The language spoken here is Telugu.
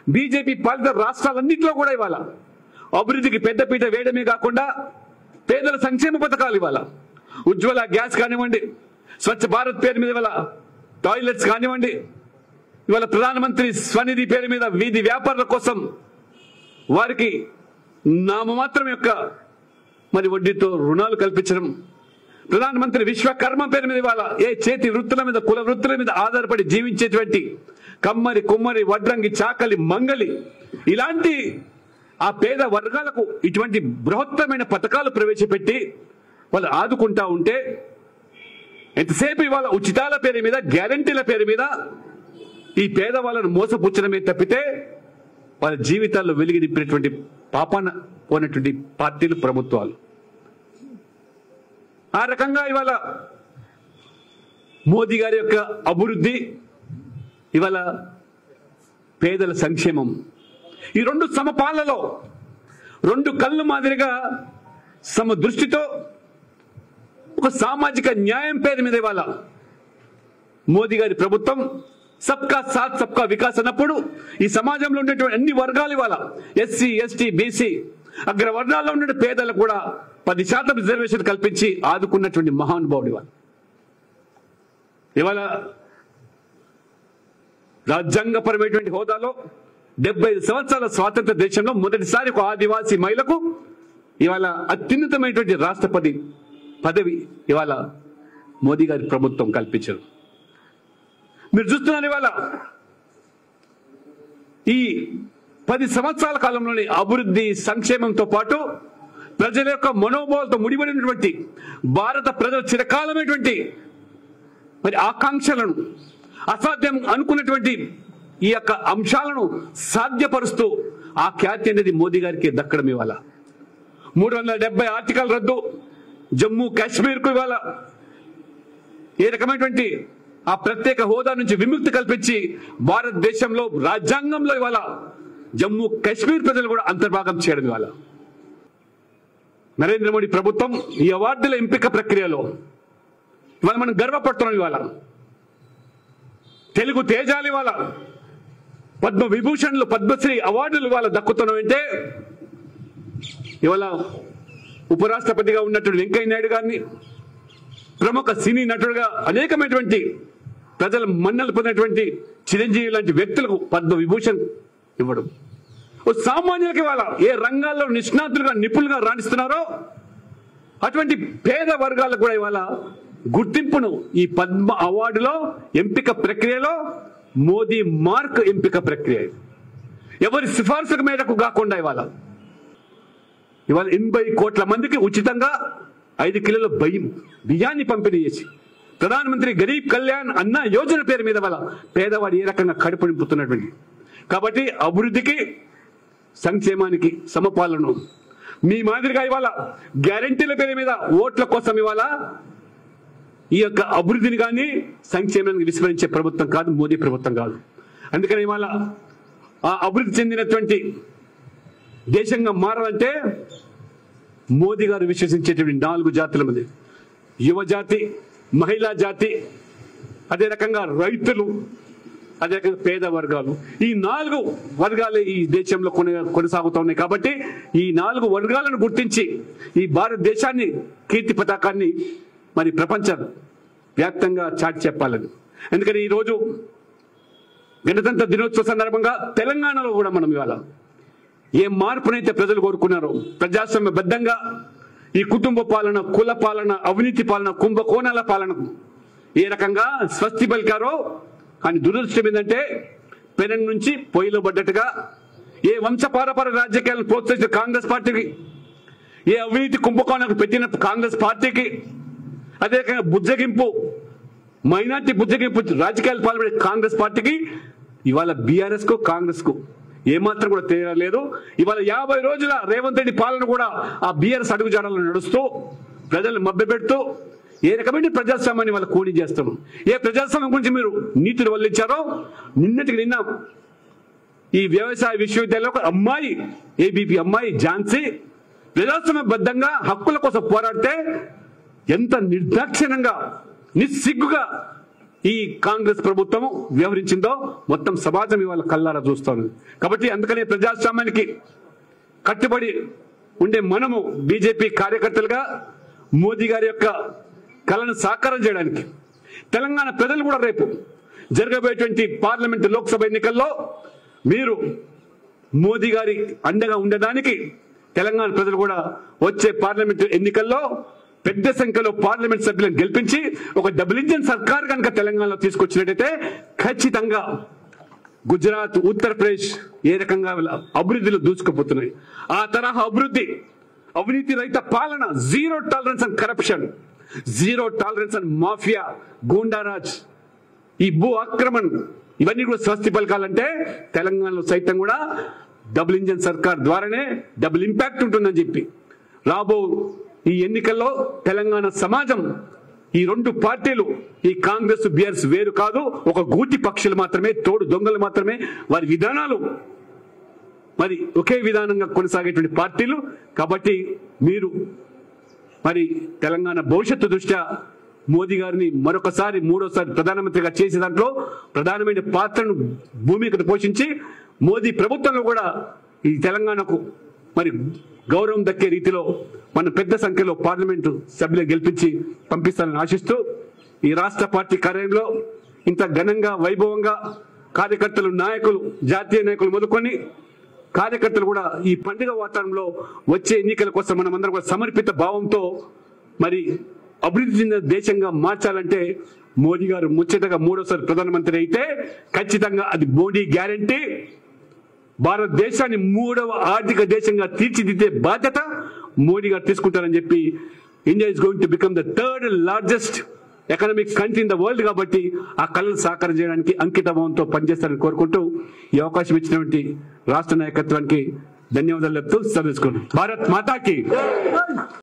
బీజేపీ పాలిత రాష్ట్రాలన్నింటిలో కూడా ఇవాళ అభివృద్ధికి పెద్దపీట వేయడమే కాకుండా పేదల సంక్షేమ పథకాలు ఇవాళ ఉజ్వల గ్యాస్ కానివ్వండి స్వచ్ఛ భారత్ పేరు మీద ఇవాళ టాయిలెట్స్ కానివ్వండి ఇవాళ ప్రధానమంత్రి స్వనిధి పేరు మీద వీధి వ్యాపారుల కోసం వారికి నామమాత్రం యొక్క మరి వడ్డీతో రుణాలు కల్పించడం ప్రధానమంత్రి విశ్వకర్మ పేరు మీద ఇవాళ ఏ చేతి వృత్తుల మీద కుల వృత్తుల మీద ఆధారపడి జీవించేటువంటి కమ్మరి కుమ్మరి వడ్రంగి చాకలి మంగలి ఇలాంటి ఆ పేద వర్గాలకు ఇటువంటి బృహత్తమైన పథకాలు ప్రవేశపెట్టి వాళ్ళు ఆదుకుంటా ఉంటే ఎంతసేపు ఇవాళ ఉచితాల పేరు మీద గ్యారంటీల పేరు మీద ఈ పేదవాళ్ళను మోసపుచ్చడమే తప్పితే వాళ్ళ జీవితాల్లో వెలిగి నింపినటువంటి పాపాన పోయినటువంటి పార్టీలు ప్రభుత్వాలు ఆ రకంగా ఇవాళ మోదీ గారి యొక్క అభివృద్ధి ఇవాళ పేదల సంక్షేమం ఈ రెండు సమపాలలో రెండు కళ్ళు మాదిరిగా సమ దృష్టితో ఒక సామాజిక న్యాయం పేరు మీద ఇవాళ మోదీ గారి ప్రభుత్వం సబ్కా సాత్ సబ్కా వికాస్ అన్నప్పుడు ఈ సమాజంలో ఉండేటువంటి అన్ని వర్గాలు ఇవాళ ఎస్సీ ఎస్టీ బీసీ అగ్ర వర్గాల్లో ఉండే పేదలకు కూడా పది శాతం రిజర్వేషన్ కల్పించి ఆదుకున్నటువంటి మహానుభావుడు ఇవాళ ఇవాళ రాజ్యాంగపరమైనటువంటి హోదాలో డెబ్బై ఐదు సంవత్సరాల స్వాతంత్ర దేశంలో మొదటిసారి ఒక ఆదివాసీ మహిళకు ఇవాళ అత్యున్నతమైనటువంటి రాష్ట్రపతి పదవి ఇవాళ మోదీ గారి ప్రభుత్వం కల్పించారు మీరు చూస్తున్నారు ఇవాళ ఈ పది సంవత్సరాల కాలంలోని అభివృద్ధి సంక్షేమంతో పాటు ప్రజల యొక్క మనోభావాలతో ముడిపడినటువంటి భారత ప్రజల చిరకాలమైనటువంటి మరి ఆకాంక్షలను అసాధ్యం అనుకున్నటువంటి ఈ యొక్క అంశాలను సాధ్యపరుస్తూ ఆ ఖ్యాతి అనేది మోదీ గారికి దక్కడం ఇవాళ మూడు వందల డెబ్బై ఆర్టికల్ రద్దు జమ్మూ కాశ్మీర్కు ఇవాళ ఏ రకమైనటువంటి ఆ ప్రత్యేక హోదా నుంచి విముక్తి కల్పించి భారతదేశంలో రాజ్యాంగంలో ఇవాళ జమ్మూ కాశ్మీర్ ప్రజలు కూడా అంతర్భాగం చేయడం ఇవాళ నరేంద్ర మోడీ ప్రభుత్వం ఈ అవార్డుల ఎంపిక ప్రక్రియలో ఇవాళ మనం గర్వపడుతున్నాం ఇవాళ తెలుగు తేజాలు ఇవాళ పద్మ విభూషణ్లు పద్మశ్రీ అవార్డులు ఇవాళ దక్కుతున్నాయంటే ఇవాళ ఉపరాష్ట్రపతిగా ఉన్నటువంటి వెంకయ్య నాయుడు గారిని ప్రముఖ సినీ నటుడుగా అనేకమైనటువంటి ప్రజల మన్నలు పొందినటువంటి చిరంజీవి లాంటి వ్యక్తులకు పద్మ విభూషణ్ ఇవ్వడం ఓ సామాన్యులకి ఇవాళ ఏ రంగాల్లో నిష్ణాతులుగా నిపుణులుగా రాణిస్తున్నారో అటువంటి పేద వర్గాలకు కూడా ఇవాళ గుర్తింపును ఈ పద్మ అవార్డులో ఎంపిక ప్రక్రియలో మోదీ మార్క్ ఎంపిక ప్రక్రియ ఇది. ఎవరి సిఫార్సు మేరకు కాకుండా ఇవాళ ఇవాళ ఎనభై కోట్ల మందికి ఉచితంగా ఐదు కిలోల భయం బియ్యాన్ని పంపిణీ చేసి ప్రధానమంత్రి గరీబ్ కళ్యాణ్ అన్న యోజన పేరు మీద వాళ్ళ పేదవాడు ఏ రకంగా కడుపు నింపుతున్నటువంటి కాబట్టి అభివృద్ధికి సంక్షేమానికి సమపాలన మీ మాదిరిగా ఇవాళ గ్యారంటీల పేరు మీద ఓట్ల కోసం ఇవాళ ఈ యొక్క అభివృద్ధిని కానీ సంక్షేమానికి విస్మరించే ప్రభుత్వం కాదు మోదీ ప్రభుత్వం కాదు అందుకని ఇవాళ ఆ అభివృద్ధి చెందినటువంటి దేశంగా మారాలంటే మోదీ గారు విశ్వసించేటువంటి నాలుగు జాతుల మంది యువ జాతి మహిళా జాతి అదే రకంగా రైతులు అదే రకంగా పేద వర్గాలు ఈ నాలుగు వర్గాలు ఈ దేశంలో కొన కొనసాగుతూ ఉన్నాయి కాబట్టి ఈ నాలుగు వర్గాలను గుర్తించి ఈ భారతదేశాన్ని కీర్తి పతాకాన్ని మరి ప్రపంచ వ్యాప్తంగా చాటి చెప్పాలని ఎందుకని ఈరోజు గణతంత్ర దినోత్సవ సందర్భంగా తెలంగాణలో కూడా మనం ఇవాళ ఏ మార్పునైతే ప్రజలు కోరుకున్నారో ప్రజాస్వామ్యబద్ధంగా ఈ కుటుంబ పాలన కుల పాలన అవినీతి పాలన కుంభకోణాల పాలన ఏ రకంగా స్వస్తి పలికారో కానీ దురదృష్టం ఏంటంటే పెనం నుంచి పొయ్యిలో పడ్డట్టుగా ఏ వంశపారపర రాజకీయాలను ప్రోత్సహించిన కాంగ్రెస్ పార్టీకి ఏ అవినీతి కుంభకోణాలకు పెట్టిన కాంగ్రెస్ పార్టీకి అదే రకంగా బుజ్జగింపు మైనార్టీ బుజ్జగింపు రాజకీయాలు పాల్పడే కాంగ్రెస్ పార్టీకి ఇవాళ బీఆర్ఎస్ కు కాంగ్రెస్ కు ఏమాత్రం కూడా తేడా లేదు ఇవాళ యాభై రోజుల రేవంత్ రెడ్డి పాలన కూడా ఆ బీఆర్ఎస్ అడుగుజాడలను నడుస్తూ ప్రజలను మభ్యపెడుతూ ఏ రకమైన ప్రజాస్వామ్యాన్ని వాళ్ళ కూడి చేస్తాం ఏ ప్రజాస్వామ్యం గురించి మీరు నీతులు వల్లించారో నిన్నటికి నిన్న ఈ వ్యవసాయ విశ్వవిద్యాలయంలో ఒక అమ్మాయి ఏబీపీ అమ్మాయి ఝాన్సీ ప్రజాస్వామ్యబద్ధంగా హక్కుల కోసం పోరాడితే ఎంత నిర్దాక్షిణ్యంగా నిస్సిగ్గుగా ఈ కాంగ్రెస్ ప్రభుత్వం వ్యవహరించిందో మొత్తం సమాజం ఇవాళ కల్లారా చూస్తోంది కాబట్టి అందుకనే ప్రజాస్వామ్యానికి కట్టుబడి ఉండే మనము బీజేపీ కార్యకర్తలుగా మోదీ గారి యొక్క కళను సాకారం చేయడానికి తెలంగాణ ప్రజలు కూడా రేపు జరగబోయేటువంటి పార్లమెంట్ లోక్సభ ఎన్నికల్లో మీరు మోదీ గారి అండగా ఉండడానికి తెలంగాణ ప్రజలు కూడా వచ్చే పార్లమెంట్ ఎన్నికల్లో పెద్ద సంఖ్యలో పార్లమెంట్ సభ్యులను గెలిపించి ఒక డబుల్ ఇంజిన్ సర్కార్ కనుక తెలంగాణలో తీసుకొచ్చినట్టయితే ఖచ్చితంగా గుజరాత్ ఉత్తరప్రదేశ్ ఏ రకంగా అభివృద్ధిలో దూసుకుపోతున్నాయి ఆ తరహా అభివృద్ధి అవినీతి రహిత పాలన zero tolerance and corruption zero tolerance and mafia goonda raj ఈ భూ ఆక్రమణ ఇవన్నీ కూడా స్వస్తి పలకాలంటే తెలంగాణలో సైతం కూడా డబుల్ ఇంజన్ సర్కార్ ద్వారానే డబుల్ ఇంపాక్ట్ ఉంటుందని చెప్పి రాబో ఈ ఎన్నికల్లో తెలంగాణ సమాజం ఈ రెండు పార్టీలు ఈ కాంగ్రెస్ బిఆర్ఎస్ వేరు కాదు ఒక గూటి పక్షులు మాత్రమే తోడు దొంగలు మాత్రమే వారి విధానాలు మరి ఒకే విధానంగా కొనసాగేటువంటి పార్టీలు కాబట్టి మీరు మరి తెలంగాణ భవిష్యత్తు దృష్ట్యా మోదీ గారిని మరొకసారి మూడోసారి ప్రధానమంత్రిగా చేసే దాంట్లో ప్రధానమైన పాత్రను భూమికను పోషించి మోదీ ప్రభుత్వంలో కూడా ఈ తెలంగాణకు మరి గౌరవం దక్కే రీతిలో మన పెద్ద సంఖ్యలో పార్లమెంటు సభ్యులు గెలిపించి పంపిస్తారని ఆశిస్తూ ఈ రాష్ట్ర పార్టీ కార్యాలయంలో ఇంత ఘనంగా వైభవంగా కార్యకర్తలు నాయకులు జాతీయ నాయకులు మొదలుకొని కార్యకర్తలు కూడా ఈ పండుగ వాతావరణంలో వచ్చే ఎన్నికల కోసం మనం అందరం కూడా సమర్పిత భావంతో మరి అభివృద్ధి చెందిన దేశంగా మార్చాలంటే మోదీ గారు ముచ్చటగా మూడోసారి ప్రధానమంత్రి అయితే ఖచ్చితంగా అది మోడీ గ్యారంటీ భారతదేశాన్ని మూడవ ఆర్థిక దేశంగా తీర్చిదిద్దే బాధ్యత మోడీ గారు తీసుకుంటారని చెప్పి India is going to become the third largest economic country in the world కాబట్టి ఆ కళను సాకారం చేయడానికి అంకిత భావంతో పనిచేస్తారని కోరుకుంటూ ఈ అవకాశం ఇచ్చినటువంటి రాష్ట్ర నాయకత్వానికి ధన్యవాదాలు చెప్తూ చదువుకున్నాను భారత్ మాతాకి